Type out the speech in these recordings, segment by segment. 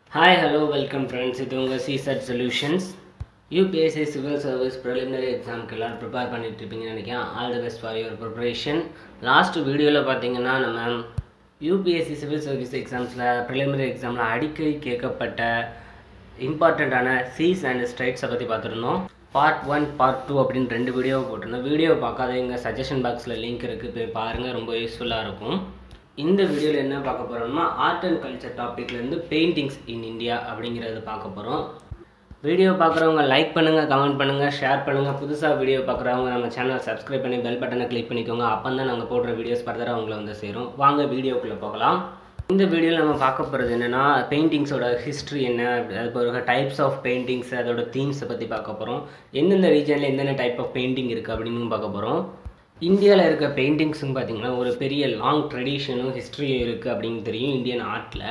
Hi hello welcome friends இது உங்கள் CSAT solutions UPSC civil service preliminary எக்ஸாமுக்கு எல்லோரும் ப்ரிப்பேர் பண்ணிட்டு இருப்பீங்கன்னு நினைக்கிறேன் all the best for your preparation last வீடியோவில் பார்த்தீங்கன்னா நம்ம யூபிஎஸ்சி சிவில் சர்வீஸ் எக்ஸாம்ஸில் ப்ரிலிமினரி எக்ஸாமில் அடிக்கடி கேட்கப்பட்ட இம்பார்ட்டண்ட்டான சீஸ் அண்ட் ஸ்ட்ரைட்ஸை பற்றி பார்த்துருந்தோம் பார்ட் ஒன் பார்ட் டூ அப்படின்னு ரெண்டு வீடியோ போட்டிருந்தோம் வீடியோ பார்க்காதவங்க சஜஷன் பாக்ஸில் லிங்க் இருக்குது போய் பாருங்கள் ரொம்ப யூஸ்ஃபுல்லாக இருக்கும் இந்த வீடியோவில் என்ன பார்க்க போகிறோம்னா ஆர்ட் அண்ட் கல்ச்சர் டாப்பிக்லேருந்து பெயிண்டிங்ஸ் இன் இந்தியா அப்படிங்கிறத பார்க்க போகிறோம் வீடியோ பார்க்குறவங்க லைக் பண்ணுங்கள் கமெண்ட் பண்ணுங்கள் ஷேர் பண்ணுங்கள் புதுசாக வீடியோ பார்க்குறவங்க நம்ம சேனலை சப்ஸ்கிரைப் பண்ணி பெல் பட்டனை கிளிக் பண்ணிக்கோங்க அப்போ தான் நாங்கள் போடுற வீடியோஸ் ஃபர்தராக அவங்கள வந்து சேரும் வாங்க வீடியோக்குள்ளே போகலாம் இந்த வீடியோவில் நம்ம பார்க்க போகிறது என்னென்னா பெயிண்டிங்ஸோட ஹிஸ்ட்ரி என்ன அது பிறகு டைப்ஸ் ஆஃப் பெயிண்டிங்ஸ் அதோட தீம்ஸை பற்றி பார்க்க போகிறோம் எந்தெந்த ரீஜனில் எந்தெந்த டைப் ஆஃப் பெயிண்டிங் இருக்குது அப்படின்னு பார்க்க போகிறோம் இந்தியாவில் இருக்க பெயிண்டிங்ஸும் பார்த்திங்கன்னா ஒரு பெரிய லாங் ட்ரெடிஷனும் ஹிஸ்ட்ரியும் இருக்குது அப்படின்னு தெரியும் இந்தியன் ஆர்ட்டில்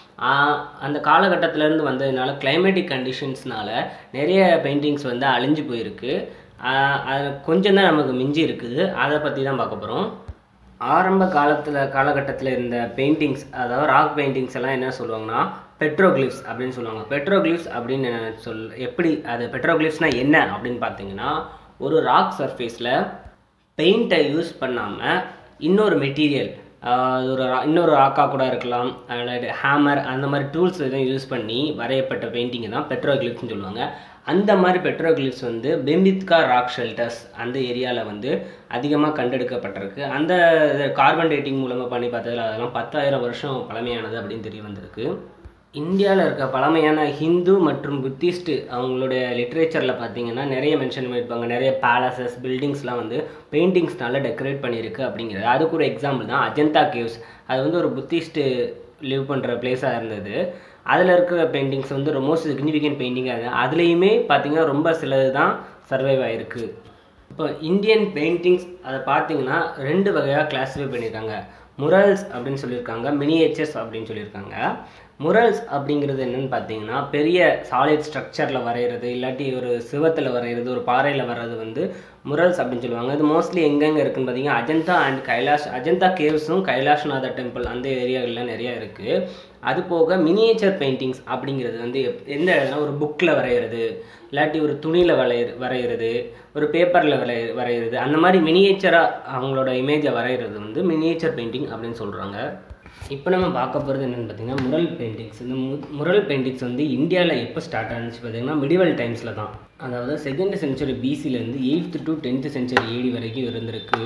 அந்த காலகட்டத்திலேருந்து வந்ததுனால கிளைமேட்டிக் கண்டிஷன்ஸ்னால நிறைய பெயிண்டிங்ஸ் வந்து அழிஞ்சு போயிருக்கு அது கொஞ்சம் தான் நமக்கு மிஞ்சி இருக்குது அதை பற்றி தான் பார்க்க போகிறோம் ஆரம்ப காலத்தில் காலகட்டத்தில் இருந்த பெயிண்டிங்ஸ் அதாவது ராக் பெயிண்டிங்ஸ் எல்லாம் என்ன சொல்லுவாங்கன்னா பெட்ரோக்ளிப்ஸ் அப்படின்னு சொல்லுவாங்க பெட்ரோக்ளிப்ஸ் அப்படின்னு சொல் எப்படி அது பெட்ரோக்ளிப்ஸ்னால் என்ன அப்படின்னு பார்த்தீங்கன்னா ஒரு ராக் சர்ஃபேஸில் பெயிண்ட்டை யூஸ் பண்ணாமல் இன்னொரு மெட்டீரியல் ஒரு இன்னொரு ராக்காக கூட இருக்கலாம் ஹேமர் அந்த மாதிரி டூல்ஸ் எதுவும் யூஸ் பண்ணி வரையப்பட்ட பெயிண்டிங்கை தான் பெட்ரோக்ளிப்ஸ்னு சொல்லுவாங்க அந்த மாதிரி பெட்ரோக்ளிப்ஸ் வந்து பெம்பித்கா ராக் ஷெல்டர்ஸ் அந்த ஏரியாவில் வந்து அதிகமாக கண்டெடுக்கப்பட்டிருக்கு அந்த கார்பன் டேட்டிங் மூலமாக பண்ணி பார்த்ததில் அதெல்லாம் பத்தாயிரம் வருஷம் பழமையானது அப்படின்னு தெரிய வந்திருக்கு இந்தியாவில் இருக்க பழமையான ஹிந்து மற்றும் புத்திஸ்ட் அவங்களுடைய லிட்ரேச்சரில் பார்த்தீங்கன்னா நிறைய மென்ஷன் பண்ணியிருப்பாங்க நிறைய பேலசஸ் பில்டிங்ஸ்லாம் வந்து பெயிண்டிங்ஸ்னால டெக்கரேட் பண்ணியிருக்கு அப்படிங்கிறது அதுக்கு ஒரு எக்ஸாம்பிள் தான் அஜந்தா கேவ்ஸ் அது வந்து ஒரு புத்திஸ்ட்டு லிவ் பண்ணுற பிளேஸாக இருந்தது அதில் இருக்கிற பெயிண்டிங்ஸ் வந்து ரொம்ப சிக்னிஃபிகண்ட் பெயிண்டிங்காக இருந்தது அதுலேயுமே பார்த்தீங்கன்னா ரொம்ப சிலது தான் சர்வைவ் ஆகிருக்கு இப்போ இந்தியன் பெயிண்டிங்ஸ் அதை பார்த்தீங்கன்னா ரெண்டு வகையாக கிளாஸிஃபை பண்ணியிருக்காங்க முரல்ஸ் அப்படின்னு சொல்லியிருக்காங்க மினியேச்சர்ஸ் அப்படின்னு சொல்லியிருக்காங்க முரல்ஸ் அப்படிங்கிறது என்னென்னு பார்த்தீங்கன்னா பெரிய சாலிட் ஸ்ட்ரக்சரில் வரைகிறது இல்லாட்டி ஒரு சிவத்தில் வரைகிறது ஒரு பாறையில் வர்றது வந்து முரல்ஸ் அப்படின்னு சொல்லுவாங்க இது மோஸ்ட்லி எங்கெங்கே இருக்குன்னு பார்த்தீங்கன்னா அஜந்தா அண்ட் கைலாஷ் அஜந்தா கேவ்ஸும் கைலாஷ்நாதர் டெம்பிள் அந்த ஏரியாவில் நிறையா இருக்குது அது போக மினியேச்சர் பெயிண்டிங்ஸ் அப்படிங்கிறது வந்து எந்த இடத்துல ஒரு புக்கில் வரைகிறது இல்லாட்டி ஒரு துணியில் வரைய வரைகிறது ஒரு பேப்பரில் வரைய வரைகிறது அந்த மாதிரி மினியேச்சராக அவங்களோட இமேஜை வரைகிறது வந்து மினியேச்சர் பெயிண்டிங் அப்படின்னு சொல்கிறாங்க இப்போ நம்ம பார்க்க போகிறது என்னென்னு பார்த்தீங்கன்னா முரல் பெயிண்டிங்ஸ் இந்த மு முரல் பெயிண்டிங்ஸ் வந்து இந்தியாவில் எப்போ ஸ்டார்ட் ஆனிச்சு பார்த்தீங்கன்னா மிடிவல் டைம்ஸில் தான் அதாவது செகண்ட் செஞ்சுரி பிசிலேருந்து eighth to tenth century AD வரைக்கும் இருந்திருக்கு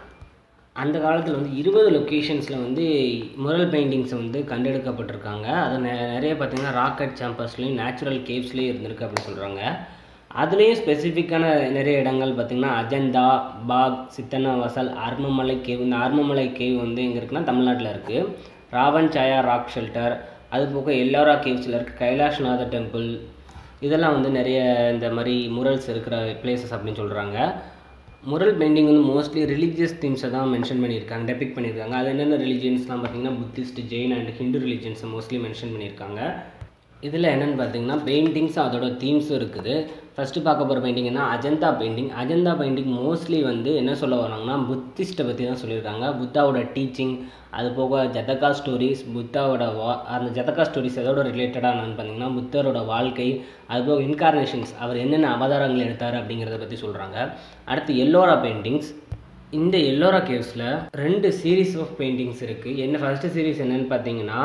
அந்த காலத்தில் வந்து இருபது லொக்கேஷன்ஸில் வந்து முரல் பெயிண்டிங்ஸ் வந்து கண்டெடுக்கப்பட்டிருக்காங்க அது நிறைய பார்த்திங்கன்னா ராக்கெட் சாம்பர்ஸ்லேயும் நேச்சுரல் கேவ்ஸ்லேயும் இருந்திருக்கு அப்படின்னு சொல்கிறாங்க அதுலேயும் ஸ்பெசிஃபிக்கான நிறைய இடங்கள் பார்த்திங்கன்னா அஜந்தா பாக் சித்தன்னவாசல் ஆர்மமலை கேவ் இந்த ஆர்மமலை கேவ் வந்து எங்கே இருக்குன்னா தமிழ்நாட்டில் இருக்குது ராவன் சாயா ராக் ஷெல்டர் அது போக எல்லோரா கேவ்ஸில் இருக்குது கைலாஷ்நாத டெம்பிள் இதெல்லாம் வந்து நிறைய இந்த மாதிரி முரல்ஸ் இருக்கிற பிளேசஸ் அப்படின்னு சொல்கிறாங்க முரல் பெயிண்டிங் வந்து மோஸ்ட்லி ரிலீஜியஸ் தீம்ஸை தான் மென்ஷன் பண்ணியிருக்காங்க டெபிக் பண்ணியிருக்காங்க அது என்னென்ன ரிலீஜியன்ஸ்லாம் பார்த்தீங்கன்னா புத்திஸ்ட் ஜெயின் அண்ட் ஹிந்து ரிலீஜியன்ஸை மோஸ்ட்லி மென்ஷன் பண்ணியிருக்காங்க இதில் என்னென்னு பார்த்தீங்கன்னா பெயிண்டிங்ஸும் அதோட தீம்ஸும் இருக்குது ஃபஸ்ட்டு பார்க்க போகிற பெயிண்டிங்னா Ajanta painting Ajanta painting mostly வந்து என்ன சொல்ல வராங்கன்னா புத்திஸ்ட்டை பற்றி தான் சொல்லியிருக்காங்க புத்தாவோட டீச்சிங் அது போக ஜதகா ஸ்டோரிஸ் புத்தாவோட வா அந்த ஜதகா ஸ்டோரிஸ் எதோட ரிலேட்டடாக என்னன்னு பார்த்தீங்கன்னா புத்தரோட வாழ்க்கை அது போக இன்கார்னேஷன்ஸ் அவர் என்னென்ன அவதாரங்கள் எடுத்தார் அப்படிங்கிறத பற்றி சொல்கிறாங்க அடுத்து எல்லோரா பெயிண்டிங்ஸ் இந்த எல்லோரா கேவ்ஸில் ரெண்டு சீரீஸ் ஆஃப் பெயிண்டிங்ஸ் இருக்குது என்ன ஃபஸ்ட்டு சீரீஸ் என்னென்னு பார்த்தீங்கன்னா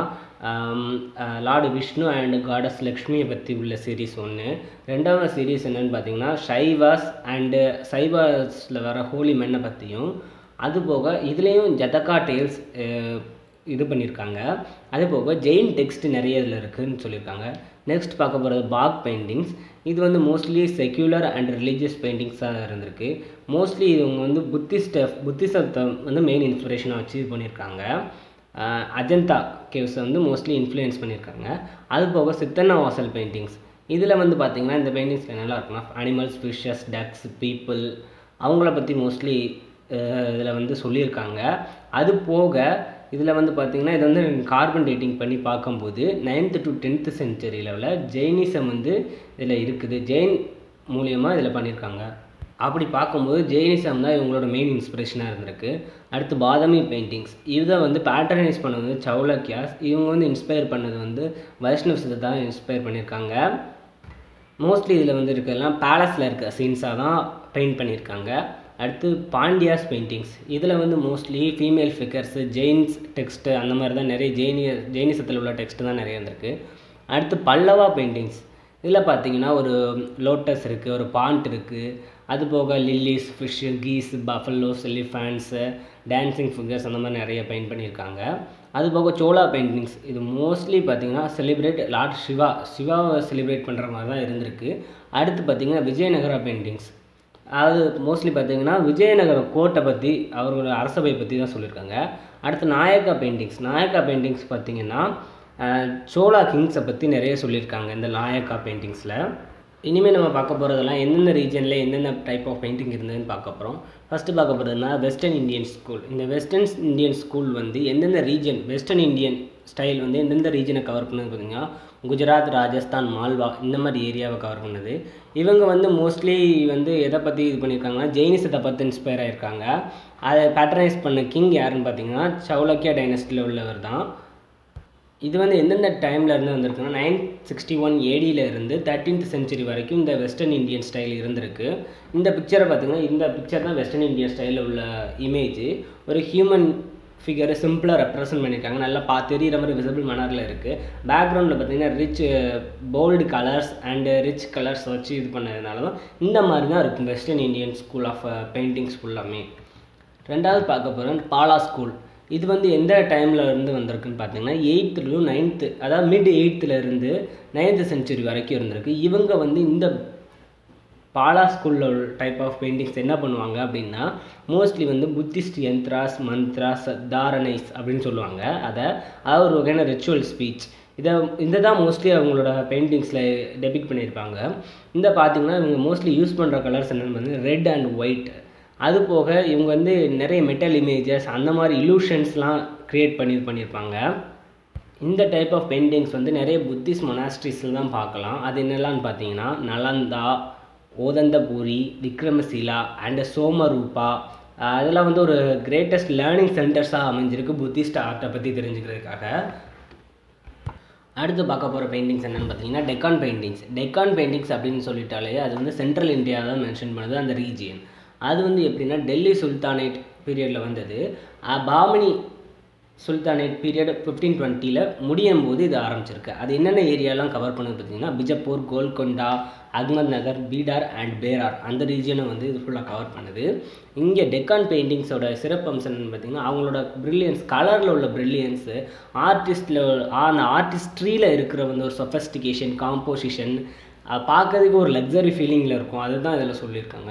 லார்டு விஷ்ணு அண்ட் காடஸ் லக்ஷ்மியை பற்றி உள்ள சீரீஸ் ஒன்று ரெண்டாவது சீரீஸ் என்னென்னு பார்த்தீங்கன்னா சைவாஸ் அண்டு சைவாஸில் வர ஹோலி மென்னை பற்றியும் அது போக இதுலேயும் ஜதகா டேல்ஸ் இது பண்ணியிருக்காங்க அது போக ஜெயின் டெக்ஸ்ட் நிறைய இதில் இருக்குதுன்னு சொல்லியிருக்காங்க நெக்ஸ்ட் பார்க்க போகிறது பாக் பெயிண்டிங்ஸ் இது வந்து மோஸ்ட்லி செக்யூலர் அண்ட் ரிலீஜியஸ் பெயிண்டிங்ஸாக இருந்திருக்கு மோஸ்ட்லி இவங்க வந்து புத்திஸ்ட புத்திசத்தை வந்து மெயின் இன்ஸ்பிரேஷனாக வச்சு இது பண்ணியிருக்காங்க அஜந்தா கேவ்ஸை வந்து மோஸ்ட்லி இன்ஃப்ளூயன்ஸ் பண்ணியிருக்காங்க அது போக சித்தன்ன வாசல் பெயிண்டிங்ஸ் இதில் வந்து பார்த்திங்கன்னா இந்த பெயிண்டிங்ஸில் நல்லா இருக்குன்னா அனிமல்ஸ் ஃபிஷ்ஷஸ் டக்ஸ் பீப்புள் அவங்கள பற்றி மோஸ்ட்லி இதில் வந்து சொல்லியிருக்காங்க அது போக இதில் வந்து பார்த்திங்கன்னா இது வந்து கார்பன் டேட்டிங் பண்ணி பார்க்கும்போது நைன்த்து டு டென்த்து செஞ்சுரி லெவலில் ஜெயினிசம் வந்து இதில் இருக்குது ஜெயின் மூலியமாக இதில் பண்ணியிருக்காங்க அப்படி பார்க்கும்போது ஜெயினிசம் தான் இவங்களோட மெயின் இன்ஸ்பிரேஷனாக இருந்திருக்கு அடுத்து பாதாமி பெயிண்டிங்ஸ் இதை வந்து பேட்டர்னைஸ் பண்ணது வந்து சௌலக்கியாஸ் இவங்க வந்து இன்ஸ்பயர் பண்ணது வந்து வைஷ்ணவ்ஸை தான் இன்ஸ்பயர் பண்ணியிருக்காங்க மோஸ்ட்லி இதில் வந்து இருக்கிறதுலாம் பேலஸில் இருக்க சீன்ஸாக தான் பெயிண்ட் பண்ணியிருக்காங்க அடுத்து பாண்டியாஸ் பெயிண்டிங்ஸ் இதில் வந்து mostly female figures Jains texts அந்த மாதிரி தான் நிறைய ஜெயினிய ஜெயினிசத்தில் உள்ள டெக்ஸ்ட்டு தான் நிறைய இருந்திருக்கு அடுத்து பல்லவா பெயிண்டிங்ஸ் இதில் பார்த்தீங்கன்னா ஒரு லோட்டஸ் இருக்குது ஒரு பாண்ட் இருக்குது அது போக lilies fish geese buffaloes elephants dancing figures அந்த மாதிரி நிறைய பெயிண்ட் பண்ணியிருக்காங்க அது போக சோலா பெயிண்டிங்ஸ் இது மோஸ்ட்லி பார்த்தீங்கன்னா செலிப்ரேட் லார்ட் சிவா சிவாவை செலிப்ரேட் பண்ணுற மாதிரி தான் இருந்திருக்கு அடுத்து பார்த்தீங்கன்னா விஜயநகரா பெயிண்டிங்ஸ் அது மோஸ்ட்லி பார்த்தீங்கன்னா விஜயநகர கோட்டை பற்றி அவரோட அரசபை பற்றி தான் சொல்லியிருக்காங்க அடுத்து நாயக்கா பெயிண்டிங்ஸ் நாயக்கா பெயிண்டிங்ஸ் பார்த்தீங்கன்னா அஹ், சோழா கிங்ஸை பற்றி நிறைய சொல்லியிருக்காங்க இந்த நாயக்கா பெயிண்டிங்ஸில் இனிமேல் நம்ம பார்க்க போகிறதெல்லாம் எந்தெந்த ரீஜனில் எந்தெந்த டைப் ஆஃப் பெயிண்டிங் இருந்ததுன்னு பார்க்க போகிறோம் ஃபஸ்ட்டு பார்க்க போகிறதுனா வெஸ்டர்ன் இந்தியன் ஸ்கூல் இந்த வெஸ்டர்ன் இந்தியன் ஸ்கூல் வந்து எந்தெந்த ரீஜன் வெஸ்டர்ன் இந்தியன் ஸ்டைல் வந்து எந்தெந்த ரீஜனை கவர் பண்ணுது பார்த்தீங்கன்னா குஜராத் ராஜஸ்தான் மால்வா இந்த மாதிரி ஏரியாவை கவர் பண்ணுது இவங்க வந்து மோஸ்ட்லி வந்து எதை பற்றி இது பண்ணியிருக்காங்கன்னா ஜெயினிசத்தை பற்றி இன்ஸ்பயர் ஆயிருக்காங்க அதை பேட்டர்னைஸ் பண்ண கிங் யாருன்னு பார்த்தீங்கன்னா சௌலக்கியா டைனஸ்டியில் உள்ளவர் தான் இது வந்து எந்தெந்த டைமில் இருந்து வந்திருக்குன்னா நைன் சிக்ஸ்டி ஒன் ஏடியில் இருந்து தேர்ட்டீன்த் செஞ்சுரி வரைக்கும் இந்த வெஸ்டர்ன் இந்தியன் ஸ்டைல் இருந்திருக்கு இந்த பிக்சரை பார்த்தீங்கன்னா இந்த பிக்சர் தான் வெஸ்டர்ன் இந்தியன் ஸ்டைலில் உள்ள இமேஜ் ஒரு ஹியூமன் ஃபிகரை சிம்பிளாக ரெப்ரசன்ட் பண்ணியிருக்காங்க நல்லா பா தெரியிற மாதிரி விசிபிள் மனரில் இருக்குது பேக்ரவுண்டில் பார்த்தீங்கன்னா rich bold colours and rich colours வச்சு இது பண்ணதுனால தான் இந்த மாதிரி தான் இருக்கும் western Indian school of paintings ஃபுல்லாமே ரெண்டாவது பார்க்க போகிறோம் பாலா ஸ்கூல் இது வந்து எந்த டைமில் இருந்து வந்திருக்குன்னு பார்த்தீங்கன்னா எயித்துலையும் நைன்த்து அதாவது மிட் எயித்துல இருந்து நைன்த்து செஞ்சுரி வரைக்கும் இருந்திருக்கு இவங்க வந்து இந்த பாலா ஸ்கூலில் டைப் ஆஃப் பெயிண்டிங்ஸ் என்ன பண்ணுவாங்க அப்படின்னா மோஸ்ட்லி வந்து புத்திஸ்ட் யந்த்ராஸ் மந்த்ராஸ் தாரணைஸ் அப்படின்னு சொல்லுவாங்க அதை அதாவது ஒரு வகையான ரிச்சுவல் ஸ்பீச் இதை இந்த தான் மோஸ்ட்லி அவங்களோட பெயிண்டிங்ஸில் டெபிக் பண்ணியிருப்பாங்க இந்த பார்த்தீங்கன்னா இவங்க மோஸ்ட்லி யூஸ் பண்ணுற கலர்ஸ் என்னென்னு வந்து ரெட் அண்ட் ஒயிட் அது போக இவங்க வந்து நிறைய மெட்டல் இமேஜஸ் அந்த மாதிரி இலூஷன்ஸ்லாம் க்ரியேட் பண்ணி இது பண்ணியிருப்பாங்க இந்த டைப் ஆஃப் பெயிண்டிங்ஸ் வந்து நிறைய புத்திஸ்ட் மொனாஸ்ட்ரிஸில் தான் பார்க்கலாம் அது என்னெல்லாம்னு பார்த்தீங்கன்னா நலந்தா ஓதந்தபூரி விக்ரமசீலா அண்ட் சோமரூபா அஹ் அதெல்லாம் வந்து ஒரு கிரேட்டஸ்ட் லேர்னிங் சென்டர்ஸாக அமைஞ்சிருக்கு புத்திஸ்ட் ஆர்ட்டை பற்றி தெரிஞ்சுக்கிறதுக்காக அடுத்து பார்க்க போகிற பெயிண்டிங்ஸ் என்னென்னு பார்த்தீங்கன்னா டெக்கான் பெயிண்டிங்ஸ் டெக்கான் பெயிண்டிங்ஸ் அப்படின்னு சொல்லிட்டாலே அது வந்து சென்ட்ரல் இந்தியா தான் மென்ஷன் பண்ணுது அந்த ரீஜியன் அது வந்து எப்படின்னா டெல்லி சுல்தானேட் பீரியடில் வந்தது ah Bahmani sultanate period fifteen டுவெண்ட்டியில் முடியும் போது இது ஆரம்பிச்சிருக்கு அது என்னென்ன ஏரியாலாம் கவர் பண்ணுது பார்த்தீங்கன்னா பிஜப்பூர் கோல்கொண்டா அகமத் நகர் பீடார் அண்ட் பேரார் அந்த ரீஜியனை வந்து இது ஃபுல்லாக கவர் பண்ணுது இங்கே டெக்கான் பெயிண்டிங்ஸோட சிறப்பம்சம் என்னன்னு பார்த்தீங்கன்னா அவங்களோட ப்ரில்லியன்ஸ் கலரில் உள்ள ப்ரில்லியன்ஸு ஆர்டிஸ்டில் அந்த ஆர்டிஸ்ட்ரியில் இருக்கிற வந்து ஒரு சொஃபஸ்டிகேஷன் காம்போசிஷன் பார்க்கறதுக்கு ஒரு லக்ஸரி ஃபீலிங்கில் இருக்கும் அதுதான் இதில் சொல்லியிருக்காங்க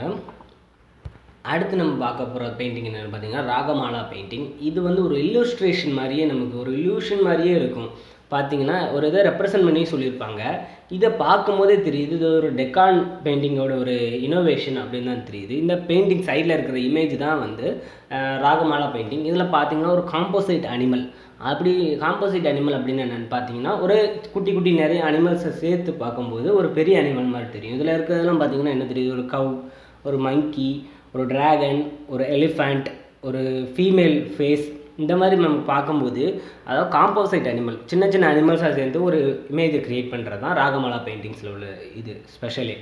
அடுத்து நம்ம பார்க்க போகிற பெயிண்டிங் என்னென்னு பார்த்தீங்கன்னா ராகமாலா பெயிண்டிங் இது வந்து ஒரு இல்லுஸ்ட்ரேஷன் மாதிரியே நமக்கு ஒரு illusion மாதிரியே இருக்கும் பார்த்தீங்கன்னா ஒரு இதை ரெப்ரசன்ட் பண்ணி சொல்லியிருப்பாங்க இதை பார்க்கும்போதே தெரியுது இது ஒரு டெக்கான் பெயிண்டிங்கோட ஒரு இனோவேஷன் அப்படின்னு தான் தெரியுது இந்த பெயிண்டிங் சைடில் இருக்கிற இமேஜ் தான் வந்து அஹ், ராகமாலா பெயிண்டிங் இதில் பார்த்தீங்கன்னா ஒரு காம்போசைட் அனிமல் அப்படி காம்போசிட் அனிமல் அப்படின்னு என்னென்னு பார்த்தீங்கன்னா ஒரு குட்டி குட்டி நிறைய அனிமல்ஸை சேர்த்து பார்க்கும்போது ஒரு பெரிய அனிமல் மாதிரி தெரியும் இதில் இருக்கிறதெல்லாம் பார்த்தீங்கன்னா என்ன தெரியுது ஒரு கவ் ஒரு மங்கி ஒரு டிராகன் ஒரு எலிஃபண்ட் ஒரு ஃபீமேல் ஃபேஸ் இந்த மாதிரி நம்ம பார்க்கும்போது அதாவது காம்போசைட் அனிமல் சின்ன சின்ன அனிமல்ஸாக சேர்ந்து ஒரு இமேஜை க்ரியேட் பண்ணுறது தான் ராகமாலா பெயிண்டிங்ஸில் உள்ள இது ஸ்பெஷலே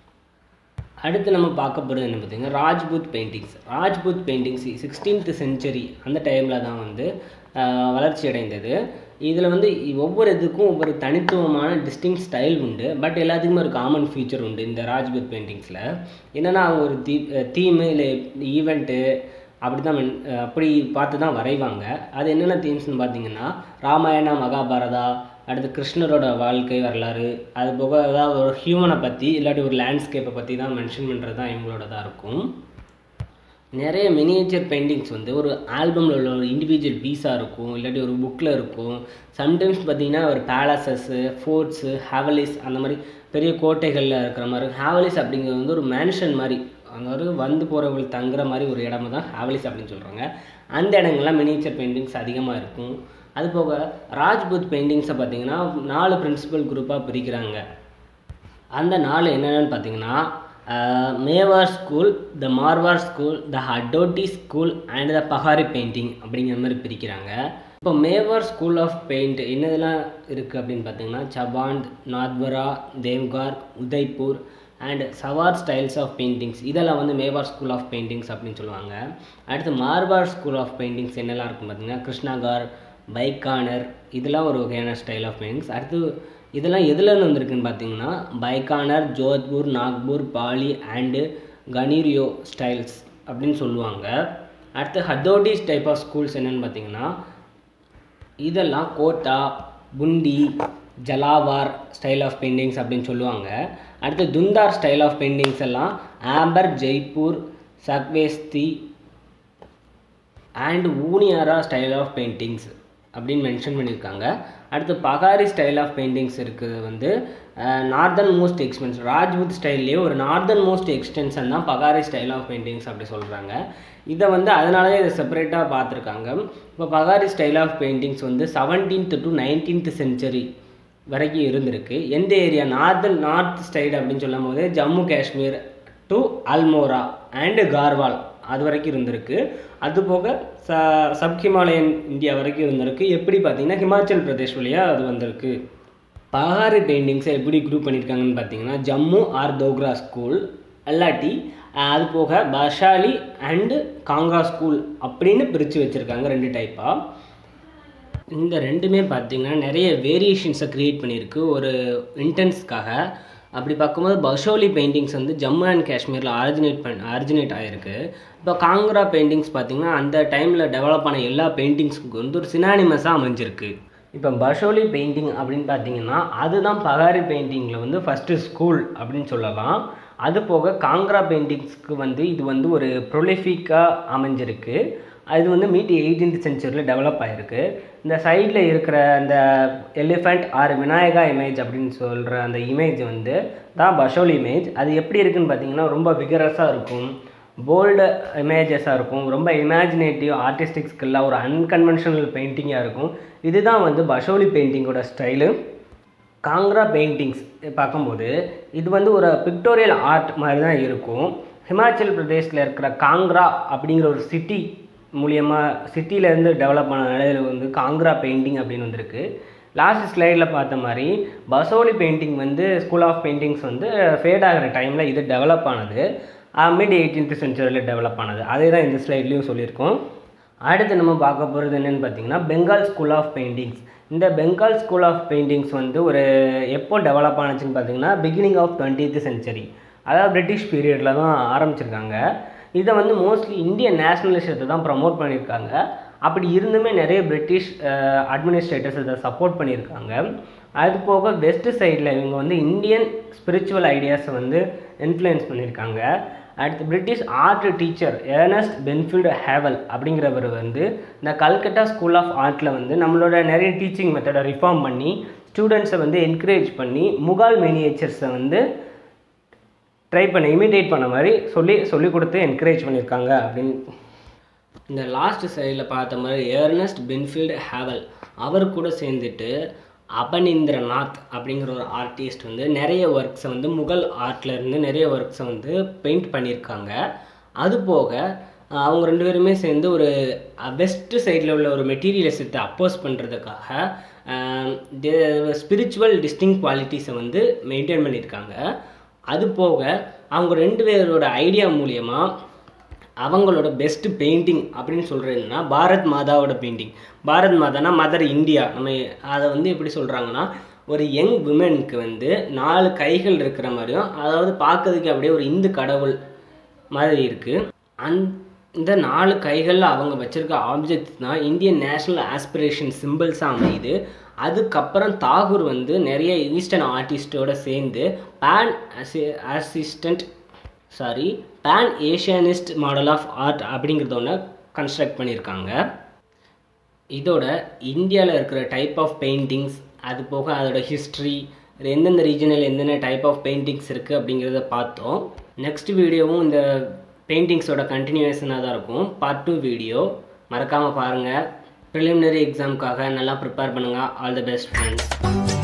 அடுத்து நம்ம பார்க்க போகிறது என்ன பார்த்தீங்கன்னா Rajput paintings Rajput paintings sixteenth century அந்த டைமில் தான் வந்து ஆஹ், வளர்ச்சி அடைந்தது இதில் வந்து இ- ஒவ்வொரு இதுக்கும் ஒவ்வொரு தனித்துவமான டிஸ்டிங் ஸ்டைல் உண்டு பட் எல்லாத்துக்குமே ஒரு காமன் ஃபீச்சர் உண்டு இந்த ராஜ்புத் பெயிண்டிங்ஸில் என்னென்னா அவங்க ஒரு தீ தீமு இல்லை ஈவெண்ட்டு அப்படி தான் மென்- அஹ் அப்படி பார்த்து தான் வரைவாங்க அது என்னென்ன தீம்ஸ்னு பார்த்தீங்கன்னா ராமாயணா மகாபாரதா அடுத்து கிருஷ்ணரோட வாழ்க்கை வரலாறு அது போக அதாவது ஒரு ஹியூமனை பற்றி இல்லாட்டி ஒரு லேண்ட்ஸ்கேப்பை பற்றி தான் மென்ஷன் பண்ணுறது தான் இவங்களோடதாக இருக்கும் நிறைய மினியேச்சர் பெயிண்டிங்ஸ் வந்து ஒரு ஆல்பமில் உள்ள ஒரு இண்டிவிஜுவல் பீஸாக இருக்கும் இல்லாட்டி ஒரு புக்கில் இருக்கும் சம்டைம்ஸ் பார்த்தீங்கன்னா ஒரு பேலசஸ்ஸு ஃபோர்ட்ஸு ஹேவலிஸ் அந்த மாதிரி பெரிய கோட்டைகளில் இருக்கிற மாதிரி இருக்கும். ஹேவலிஸ் அப்படிங்கிறது வந்து ஒரு மேன்ஷன் மாதிரி அங்கே ஒரு வந்து போகிறவங்களுக்கு தங்குற மாதிரி ஒரு இடமா தான் ஹேவலிஸ் அப்படின்னு சொல்கிறாங்க அந்த இடங்கள்லாம் மினியேச்சர் பெயிண்டிங்ஸ் அதிகமாக இருக்கும் அது போக ராஜ்புத் பெயிண்டிங்ஸை பார்த்தீங்கன்னா நாலு பிரின்சிபல் குரூப்பாக பிரிக்கிறாங்க அந்த நாலு என்னென்னு பார்த்தீங்கன்னா Mewar school the Marwar school the Hadoti school and the Pahari painting அப்படிங்கிற மாதிரி பிரிக்கிறாங்க இப்போ மேவார் ஸ்கூல் ஆஃப் பெயிண்ட் என்னதெல்லாம் இருக்குது அப்படின்னு பார்த்தீங்கன்னா Chavand Nathdwara Devgarh Udaipur and Sawar styles of paintings இதெல்லாம் வந்து மேவார் ஸ்கூல் ஆஃப் பெயிண்டிங்ஸ் அப்படின்னு சொல்லுவாங்க அடுத்து மார்வார் ஸ்கூல் ஆஃப் பெயிண்டிங்ஸ் என்னெல்லாம் இருக்குன்னு பார்த்தீங்கன்னா கிருஷ்ணாகார் பைக்கானர் இதெல்லாம் ஒரு வகையான ஸ்டைல் ஆஃப் பெயிண்டிங்ஸ் அடுத்து இதெல்லாம் எதுலேருந்து வந்திருக்குன்னு பார்த்தீங்கன்னா பைக்கானர் ஜோத்பூர் நாக்பூர் பாலி அண்டு கனீரியோ ஸ்டைல்ஸ் அப்படின்னு சொல்லுவாங்க அடுத்து ஹத்தோடிஸ் டைப் ஆஃப் ஸ்கூல்ஸ் என்னென்னு பார்த்தீங்கன்னா இதெல்லாம் Kota Bundi Jhalawar style of paintings அப்படின்னு சொல்லுவாங்க அடுத்து துந்தார் ஸ்டைல் ஆஃப் பெயிண்டிங்ஸ் எல்லாம் ஆம்பர் ஜெய்ப்பூர் சக்வேஸ்தி and Uniara style of paintings அப்படின்னு மென்ஷன் பண்ணியிருக்காங்க அடுத்து பகாரி ஸ்டைல் ஆஃப் பெயிண்டிங்ஸ் இருக்குது வந்து நார்தன் மோஸ்ட் எக்ஸ்பென்ஸ் ராஜ்புத் ஸ்டைல்லேயே ஒரு நார்தன் மோஸ்ட் எக்ஸ்டென்ஷன் தான் பகாரி ஸ்டைல் ஆஃப் பெயிண்டிங்ஸ் அப்படி சொல்கிறாங்க இதை வந்து அதனால தான் இதை செப்பரேட்டாக பார்த்துருக்காங்க இப்போ பகாரி ஸ்டைல் ஆஃப் பெயிண்டிங்ஸ் வந்து செவன்டீன்த் டு நைன்டீன்த் செஞ்சுரி வரைக்கும் இருந்திருக்கு எந்த ஏரியா நார்தன் நார்த் ஸ்டைல் அப்படின்னு சொல்லும் போது ஜம்மு காஷ்மீர் டு அல்மோரா அண்டு கார்வால் அது வரைக்கும் இருந்திருக்கு அது போக ச சப் ஹிமாலயன் இந்தியா வரைக்கும் இருந்திருக்கு எப்படி பார்த்தீங்கன்னா ஹிமாச்சல் பிரதேஷ் வழியாக அது வந்திருக்கு பகாரி பெயிண்டிங்ஸை எப்படி குரூப் பண்ணியிருக்காங்கன்னு பார்த்தீங்கன்னா ஜம்மு ஆர் தோக்ரா ஸ்கூல் அல்லாட்டி அது போக பஷாலி அண்டு காங்கா ஸ்கூல் அப்படின்னு பிரித்து வச்சுருக்காங்க ரெண்டு டைப்பாக இந்த ரெண்டுமே பார்த்தீங்கன்னா நிறைய வேரியேஷன்ஸை க்ரியேட் பண்ணியிருக்கு ஒரு இன்டென்ஸ்க்காக அப்படி பார்க்கும்போது பஷோலி பெயிண்டிங்ஸ் வந்து ஜம்மு அண்ட் காஷ்மீரில் ஆரிஜினேட் பண்ண ஆரிஜினேட் ஆகிருக்கு இப்போ காங்க்ரா பெயிண்டிங்ஸ் பார்த்திங்கன்னா அந்த டைமில் டெவலப் ஆன எல்லா பெயிண்டிங்ஸ்க்கு வந்து ஒரு சினானிமஸாக அமைஞ்சிருக்கு இப்போ பஷோலி பெயிண்டிங் அப்படின்னு பார்த்தீங்கன்னா அதுதான் பகாரி பெயிண்டிங்கில் வந்து ஃபஸ்ட்டு ஸ்கூல் அப்படின்னு சொல்லலாம் அது போக காங்க்ரா பெயிண்டிங்ஸ்க்கு வந்து இது வந்து ஒரு ப்ரொலிஃபிக்காக அமைஞ்சிருக்கு அது வந்து மீட்டி எயிட்டீன்த் சென்ச்சுரியில் டெவலப் ஆகிருக்கு இந்த சைடில் இருக்கிற அந்த எலிஃபண்ட் ஆர் விநாயகா இமேஜ் அப்படின்னு சொல்கிற அந்த இமேஜ் வந்து தான் பஷோல் இமேஜ் அது எப்படி இருக்குன்னு பார்த்தீங்கன்னா ரொம்ப விகரஸாக இருக்கும் போல்டு இமேஜஸாக இருக்கும் ரொம்ப இமேஜினேட்டிவ் ஆர்டிஸ்டிக் ஸ்கில்லாக ஒரு அன்கன்வென்ஷனல் பெயிண்டிங்காக இருக்கும் இதுதான் வந்து பஷோலி பெயிண்டிங்கோட ஸ்டைலு காங்க்ரா பெயிண்டிங்ஸ் பார்க்கும்போது இது வந்து ஒரு பிக்டோரியல் ஆர்ட் மாதிரி தான் இருக்கும் ஹிமாச்சல் பிரதேஷில் இருக்கிற காங்க்ரா அப்படிங்கிற ஒரு சிட்டி மூலியமாக சிட்டியிலேருந்து டெவலப் ஆன நிலையில் வந்து காங்க்ரா பெயிண்டிங் அப்படின்னு வந்திருக்கு லாஸ்ட் ஸ்லைடில் பார்த்த மாதிரி பசோலி பெயிண்டிங் வந்து ஸ்கூல் ஆஃப் பெயிண்டிங்ஸ் வந்து ஃபேட் ஆகிற டைமில் இது டெவலப் ஆனது மிட் எயிட்டீன்த் சென்ச்சுரியில் டெவலப் ஆனது அதே தான் இந்த ஸ்லைட்லேயும் சொல்லியிருக்கோம் அடுத்து நம்ம பார்க்க போகிறது என்னென்னு பார்த்தீங்கன்னா பெங்கால் ஸ்கூல் ஆஃப் பெயிண்டிங்ஸ் இந்த பெங்கால் ஸ்கூல் ஆஃப் பெயிண்டிங்ஸ் வந்து ஒரு எப்போ டெவலப் ஆனுச்சுன்னு பார்த்தீங்கன்னா பிகினிங் ஆஃப் டுவெண்ட்டீத் சென்ச்சுரி அதாவது பிரிட்டிஷ் பீரியடில் தான் ஆரம்பிச்சிருக்காங்க இதை வந்து மோஸ்ட்லி இந்தியன் நேஷனலிசத்தை தான் ப்ரமோட் பண்ணியிருக்காங்க அப்படி இருந்துமே நிறைய பிரிட்டிஷ் அட்மினிஸ்ட்ரேட்டர்ஸ் இதை சப்போர்ட் பண்ணியிருக்காங்க அது போக வெஸ்ட் சைடில் இவங்க வந்து இந்தியன் ஸ்பிரிச்சுவல் ஐடியாஸை வந்து இன்ஃப்ளூயன்ஸ் பண்ணியிருக்காங்க அடுத்து British art teacher Ernest Binfield Havell அப்படிங்கிறவர் வந்து இந்த கல்கட்டா ஸ்கூல் ஆஃப் ஆர்ட்டில் வந்து நம்மளோட நிறைய டீச்சிங் மெத்தடை ரிஃபார்ம் பண்ணி ஸ்டூடெண்ட்ஸை வந்து என்கரேஜ் பண்ணி முகால் மினியேச்சர்ஸை வந்து ட்ரை பண்ண இமிடேட் பண்ண மாதிரி சொல்லி சொல்லி கொடுத்து என்கரேஜ் பண்ணியிருக்காங்க அப்படின்னு இந்த லாஸ்ட் சைடில் பார்த்த மாதிரி ஏர்னஸ்ட் பென்ஃபீல்டு ஹேவல் அவர் கூட சேர்ந்துட்டு அபனிந்திரநாத் அப்படிங்கிற ஒரு ஆர்டிஸ்ட் வந்து நிறைய ஒர்க்ஸை வந்து முகல் ஆர்ட்லேருந்து நிறைய ஒர்க்ஸை வந்து பெயிண்ட் பண்ணியிருக்காங்க அது போக அவங்க ரெண்டு பேருமே சேர்ந்து ஒரு வெஸ்ட் சைடில் உள்ள ஒரு மெட்டீரியலிசத்தை அப்போஸ் பண்ணுறதுக்காக ஸ்பிரிச்சுவல் டிஸ்டிங் குவாலிட்டிஸை வந்து மெயின்டைன் பண்ணியிருக்காங்க அது போக அவங்க ரெண்டு பேரோட ஐடியா மூலியமாக அவங்களோட பெஸ்ட் பெயிண்டிங் அப்படின்னு சொல்கிறதுனா பாரத் மாதாவோட பெயிண்டிங் பாரத் மாதானா மதர் இந்தியா நம்ம அதை வந்து எப்படி சொல்கிறாங்கன்னா ஒரு யங் விமனுக்கு வந்து நாலு கைகள் இருக்கிற மாதிரியும் அதாவது பார்க்கறதுக்கு அப்படியே ஒரு இந்து கடவுள் மாதிரி இருக்குது அந் இந்த நாலு கைகளில் அவங்க வச்சுருக்க ஆப்ஜெக்ட்ஸ் தான் இந்தியன் நேஷ்னல் ஆஸ்பிரேஷன் சிம்பிள்ஸாக அமையுது அதுக்கப்புறம் தாகூர் வந்து நிறைய ஈஸ்டர்ன் ஆர்டிஸ்டோட சேர்ந்து pan assistant sorry pan Asianist model of art அப்படிங்கிறத ஒன்று கன்ஸ்ட்ரக்ட் பண்ணியிருக்காங்க இதோட இந்தியாவில் இருக்கிற டைப் ஆஃப் பெயிண்டிங்ஸ் அது போக அதோட ஹிஸ்ட்ரி எந்தெந்த ரீஜனில் என்னென்ன டைப் ஆஃப் பெயிண்டிங்ஸ் இருக்குது அப்படிங்கிறத பார்த்தோம் நெக்ஸ்ட் வீடியோவும் இந்த பெயிண்டிங்ஸோட கண்டினியூவேஷனாக தான் இருக்கும் பார்ட் டூ வீடியோ மறக்காமல் பாருங்கள் ப்ரிலிமினரி எக்ஸாமுக்காக நல்லா ப்ரிப்பேர் பண்ணுங்கள் ஆல் தி பெஸ்ட் ஃப்ரெண்ட்ஸ்